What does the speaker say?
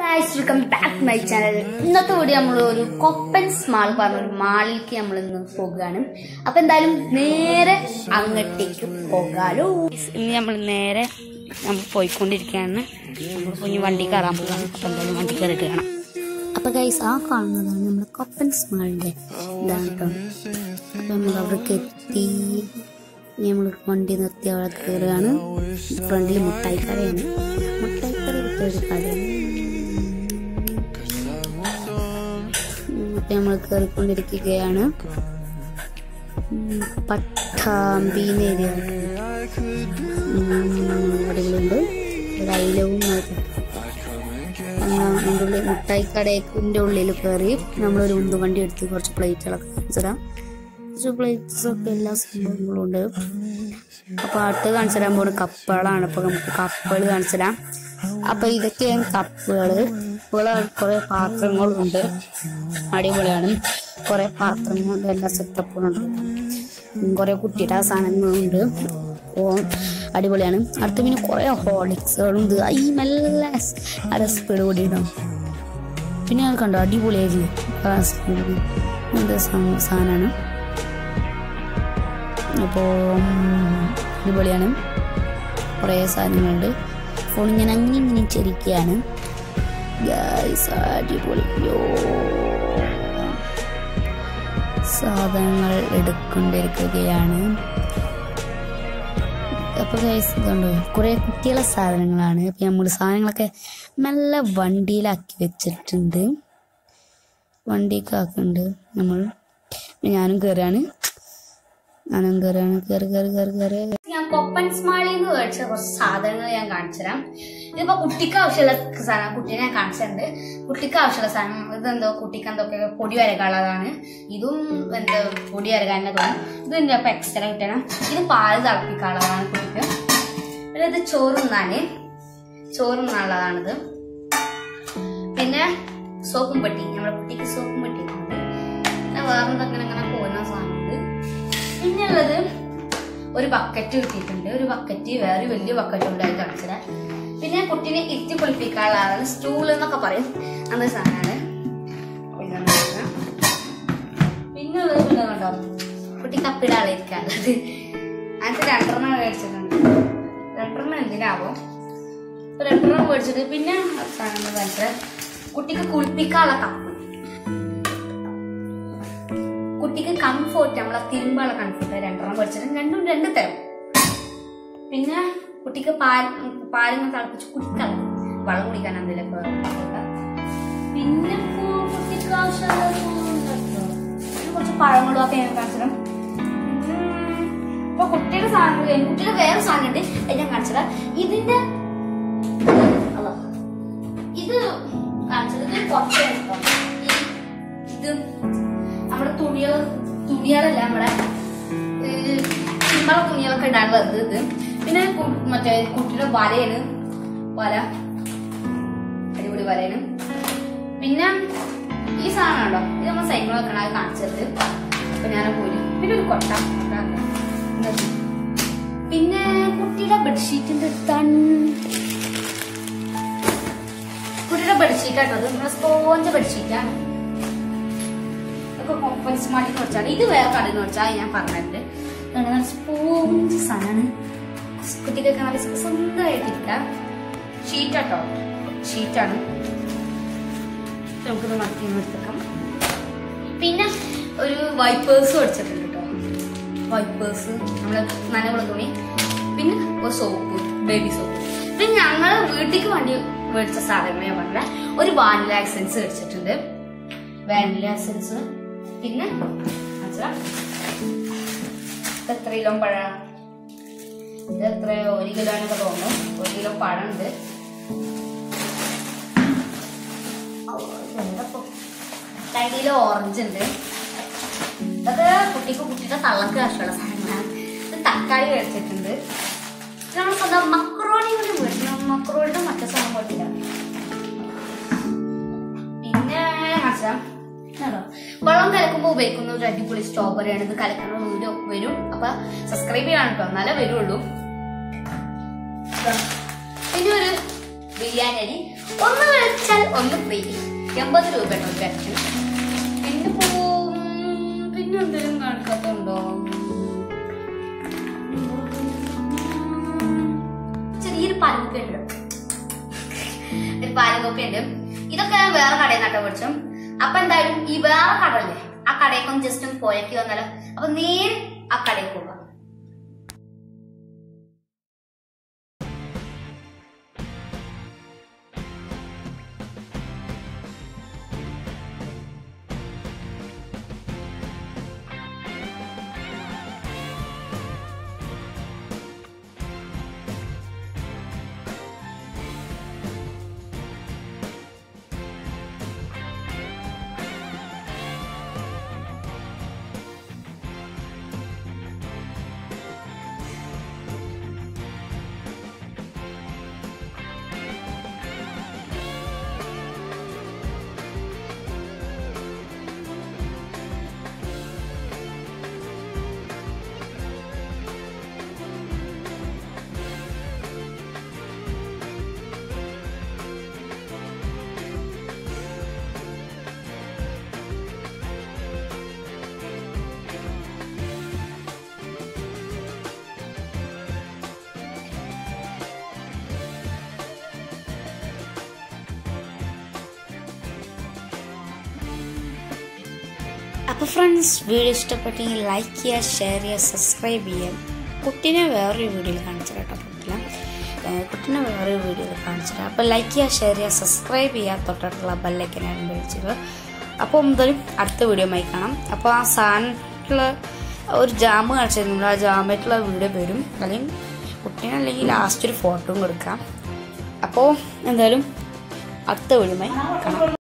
Guys welcome back my channel ഇന്നത്തെ video നമ്മൾ ഒരു കൊപ്പൻസ് മാൾ പറഞ്ഞ ഒരു മാളിലേക്ക് നമ്മൾ ഇന്ന് പോകുകയാണ് അപ്പൊ എന്തായാലും നേരെ അങ്ങോട്ടേക്ക് പോകാലോ ഇനി നമ്മൾ നേരെ നമ്മൾ പോയിക്കൊണ്ടിരിക്കുകയാണ് നമ്മൾ കുഞ്ഞു വണ്ടി കയറാൻ പോകാണ് അപ്പൊ എന്തായാലും വണ്ടി കയറിയിട്ട് കാണാം അപ്പൊ ഗൈസ് ആ കാണുന്നതാണ് നമ്മുടെ കൊപ്പൻസ് മാളിന്റെ ഇതാണ് കേട്ടോ അപ്പൊ നമ്മൾ അവിടേക്ക് എത്തി ഇനി നമ്മൾ വണ്ടി നിർത്തി അവിടെ കയറുകയാണ് ഫ്രണ്ടിൽ മുട്ടായി കടയാണ് മുട്ടായി കട ഒരു കടയാണ് ഇപ്പൊ നമ്മൾ കയറിക്കൊണ്ടിരിക്കുകയാണ് ഉം, പട്ടാമ്പി ഏരിയ അടിപൊളിയുണ്ട് ഒരു ഐലവും അതിൻ്റെ ഉള്ളിൽ മുട്ടായി കടയുടെ ഉള്ളിൽ കയറി നമ്മളൊരു ഉന്തുവണ്ടി എടുത്ത് കുറച്ച് പ്ലേറ്റുകളൊക്കെ കാണിച്ചതാ കുറച്ച് പ്ലേറ്റ്സ് ഒക്കെ എല്ലാ സംഭവങ്ങളും ഉണ്ട് അപ്പൊ അടുത്ത് കാണിച്ചു തരാൻ പോകുന്ന കപ്പുകളാണ് അപ്പൊ നമുക്ക് കപ്പുകൾ കാണിച്ചു തരാം അപ്പൊ ഇതൊക്കെയാണ് കപ്പുകള് ഇവിടെ കുറെ പാത്രങ്ങളുണ്ട് അടിപൊളിയാണ് കുറെ പാത്രങ്ങൾ എല്ലാ സെറ്റപ്പുകളുണ്ട് കുറെ കുട്ടിയുടെ സാധനങ്ങളുണ്ട് ഓ അടിപൊളിയാണ് അടുത്ത് പിന്നെ കുറെ ഹോളിക്സുകളുണ്ട് ഈ മെല്ലെ അര സ്പീഡ് കൂടിയിടും പിന്നെ അത് കണ്ടോ അടിപൊളിയായിരുന്നു ആ സ്പീഡ് എന്ത് സാധനമാണ് അപ്പോൾ അടിപൊളിയാണ് കുറേ സാധനങ്ങളുണ്ട് ഫോൺ ഞാൻ അങ്ങനെ ഇങ്ങനെ ചെരിക്കുകയാണ് ഗൈസ് അടിപൊളി യോ സാധനങ്ങൾ എടുക്കൊണ്ടിരിക്കുകയാണ് അപ്പൊ ഗൈസ് ഇതുണ്ട് കുറെ കുട്ടികളെ സാധനങ്ങളാണ് അപ്പൊ നമ്മൾ സാധനങ്ങളൊക്കെ മെല്ലെ വണ്ടിയിലാക്കി വെച്ചിട്ടുണ്ട് വണ്ടിയൊക്കെ ആക്കുന്നുണ്ട് നമ്മൾ ഞാനും കയറാണ് ഞാനും കയറാണ് കയറി കയറി കയറി കയറി ഞാൻ കൊപ്പൻസ് മാളിൽ നിന്ന് മേടിച്ച കുറച്ച് സാധനങ്ങൾ ഞാൻ കാണിച്ചു തരാം ഇതിപ്പോ കുട്ടിക്ക് ആവശ്യമുള്ള സാധനം കുട്ടീനെ ഞാൻ കാണിച്ചിട്ടുണ്ട് കുട്ടിക്ക് ആവശ്യമുള്ള സാധനം ഇതെന്തോ കുട്ടിക്ക് എന്തൊക്കെ പൊടി വരകാനുള്ളതാണ് ഇതും എന്തോ പൊടി വരകാനെ തോന്നും ഇത് എന്റെ അപ്പൊ എക്സ്ട്രാ കിട്ടണം ഇത് പാല് തിളപ്പിക്കാനുള്ളതാണ് കുട്ടിക്ക് പിന്നെ ഇത് ചോറുന്നാന് ചോറുന്നാനുള്ളതാണിത് പിന്നെ സോപ്പും പെട്ടി നമ്മുടെ കുട്ടിക്ക് സോപ്പും പെട്ടി ഉണ്ട് പിന്നെ വേറെ എന്തൊക്കെ ഇങ്ങനെ പോകുന്ന സാധനമുണ്ട് പിന്നെ ഉള്ളത് ഒരു ബക്കറ്റ് കിട്ടിയിട്ടുണ്ട് ഒരു ബക്കറ്റ് വേറെ വലിയ ബക്കറ്റ് ഉണ്ടായി കാണിച്ചത് പിന്നെ കുട്ടീനെ ഇരുത്തി കുളിപ്പിക്കാനുള്ളതാണ് സ്റ്റൂൾ എന്നൊക്കെ പറയും അന്ന സാധനമാണ് പിന്നെ എന്താണ്? പിന്നെ ഉള്ളത് പിന്നെ കണ്ടോ കുട്ടി കപ്പിടാളിരിക്കാനുള്ളത് അതിന് രണ്ടെണ്ണം മേടിച്ചിട്ടുണ്ട് രണ്ടെണ്ണം എന്തിനാവോ ഇപ്പൊ രണ്ടെണ്ണം മേടിച്ചിട്ട് പിന്നെ സാധനം കാണിച്ചത് കുട്ടിക്ക് കുളിപ്പിക്കാനുള്ള കപ്പ് കുട്ടിക്ക് കംഫോർട്ട് നമ്മളെ തിരുമ്പാനുള്ള കംഫോർട്ട് രണ്ടെണ്ണം പഠിച്ചിട്ട് രണ്ടും രണ്ട് തരം പിന്നെ കുട്ടിക്ക് പാൽ പാലിങ്ങനെ തിളപ്പിച്ച് കുടിക്കാൻ വെള്ളം കുടിക്കാൻ എന്തെങ്കിലുമൊക്കെ പിന്നെ ഇപ്പൊ കുട്ടിക്ക് ആവശ്യമുള്ള സാധനങ്ങളുണ്ടല്ലോ. പിന്നെ കുറച്ച് പഴങ്ങളും ഒക്കെ ഞാൻ കാണിച്ചിടാം ഇപ്പൊ കുട്ടിയുടെ സാധനങ്ങൾ കഴിഞ്ഞു കുട്ടിയുടെ വേറെ സാധനം ഉണ്ട് അത് ഞാൻ കാണിച്ചത് ഇതിന്റെ അല്ല ഇത് കാണിച്ചത് ഇത് കുറച്ച് കേട്ടോ. ഈ- ഇത് നമ്മുടെ തുണികൾ തുണികളല്ല നമ്മുടെ സിനിമ തുണികളൊക്കെ ഇടാനുള്ളത് ഇത് പിന്നെ കു- മറ്റേ കുട്ടിയുടെ വലയാണ് വല അടിപൊളി വലയാണ് പിന്നെ ഈ സാധനം ഉണ്ടോ ഇത് നമ്മൾ സൈക്കിൾ വെക്കണ അത് കാണിച്ചത് അപ്പൊ ഞാൻ പോയി പിന്നെ ഒരു കൊട്ട ഇതാ. ഇതാ. പിന്നെ കുട്ടിയുടെ ബെഡ്ഷീറ്റിന്റെ തൺ കുട്ടിയുടെ ബെഡ്ഷീറ്റ് ആട്ടോ അത് നമ്മുടെ സ്പോഞ്ച് ബെഡ്ഷീറ്റാണ് ഇതൊക്കെ കൊപ്പൻസ് മാടി വെച്ചാണ് ഇത് വേറെ കടയിൽ നിന്ന് വെച്ചാൽ ഞാൻ പറഞ്ഞിട്ടുണ്ട് ഇതാണ് നല്ല സ്പോഞ്ച് സാധനമാണ് കുട്ടിക്കൊക്കെ നല്ല സ്വന്തമായിട്ടിരിക്കാം ഷീറ്റാട്ടോ ഷീറ്റാണ് നമുക്കിത് മടക്കി എടുത്തേക്കാം പിന്നെ ഒരു വൈപ്പേഴ്സ് മേടിച്ചിട്ടുണ്ട് കേട്ടോ വൈപ്പേഴ്സ് നമ്മളെ നനവുള്ള തുണി പിന്നെ ഒരു സോപ്പ് ബേബി സോപ്പ് പിന്നെ ഞങ്ങൾ വീട്ടിലേക്ക് വേണ്ടി മേടിച്ച സാധനങ്ങൾ ഞാൻ പറഞ്ഞ ഒരു വാനില എസൻസ് മേടിച്ചിട്ടുണ്ട് വാനില എസൻസ് പിന്നെ മനസ്സിലാ ഇത് എത്ര കിലോ പഴ ഇത് എത്ര ഒരു കിലോ എന്നൊക്കെ തോന്നുന്നു ഒരു കിലോ പഴം ഉണ്ട് രണ്ട് കിലോ ഓറഞ്ച് ഉണ്ട് ഇതൊക്കെ കുട്ടിക്ക് കുട്ടിയുടെ തള്ളക്ക് ആവശ്യമുള്ള സാധനങ്ങളാണ് ഇത് തക്കാളി മേടിച്ചിട്ടുണ്ട് ഇത് നമ്മൾ സ്വന്തം മക്രോണി കൂടി മേടിക്കണം മക്രോണിയുടെ മറ്റേ സാധനം പോയിട്ടില്ല പിന്നെ മനസ്സിലാം ആണോ? വെള്ളം കലക്കുമ്പോൾ ഉപയോഗിക്കുന്ന ഒരു അടിപൊളി സ്ട്രോബെറിയാണ് ഇത് കലക്കുന്ന വീഡിയോ വരും അപ്പൊ സബ്സ്ക്രൈബ് ചെയ്യണം കേട്ടോ എന്നാലേ വരുള്ളൂ ഇതാ. പിന്നെ ഒരു ബിരിയാണി അരി ഒന്ന് കഴിച്ചാൽ ഒന്ന് ഫ്രീ എൺപത് രൂപ കേട്ടോ ഒരു പാക്കറ്റിന് പിന്നെ പോവും പിന്നെ എന്തെങ്കിലും കാണിക്കാത്തുണ്ടോ ചെറിയൊരു പാലക്കുപ്പി ഉണ്ട് ഒരു പാലക്കുപ്പി ഉണ്ട് ഇതൊക്കെ ഞാൻ വേറെ കടയിൽ നട്ടോ പഠിച്ചു അപ്പൊ എന്തായാലും ഈ വേറെ കടല്ലേ ആ കടയിൽ ഒന്ന് ജസ്റ്റ് ഒന്ന് പോയക്ക് വന്നാലോ അപ്പൊ നേരെ ആ കടയിൽ പോകാം അപ്പോൾ ഫ്രണ്ട്സ് വീഡിയോ ഇഷ്ടപ്പെട്ടെങ്കിൽ ലൈക്ക് ചെയ്യുക ഷെയർ ചെയ്യുക സബ്സ്ക്രൈബ് ചെയ്യുക കുട്ടീനെ വേറൊരു വീഡിയോയിൽ കാണിച്ചു കേട്ടോ കുട്ടിനെ ഏഹ് കുട്ടീനെ വേറൊരു വീഡിയോയിൽ കാണിച്ചു തരാം അപ്പോൾ ലൈക്ക് ചെയ്യുക ഷെയർ ചെയ്യുക സബ്സ്ക്രൈബ് ചെയ്യുക തൊട്ടടുത്തുള്ള ബെല്ലൊക്കെ ഞാൻ വിളിച്ചത് അപ്പോൾ മുതലും അടുത്ത വീഡിയോ ആയി കാണാം അപ്പോൾ ആ സാധനത്തിലുള്ള ഒരു ജാമ് കാണിച്ചിരുന്നു ആ ജാമായിട്ടുള്ള വീഡിയോ വരും അല്ലെങ്കിൽ കുട്ടീനെ അല്ലെങ്കിൽ ലാസ്റ്റ് ഒരു ഫോട്ടോയും കൊടുക്കാം അപ്പോൾ എന്തായാലും അടുത്ത വീഡിയോ കാണാം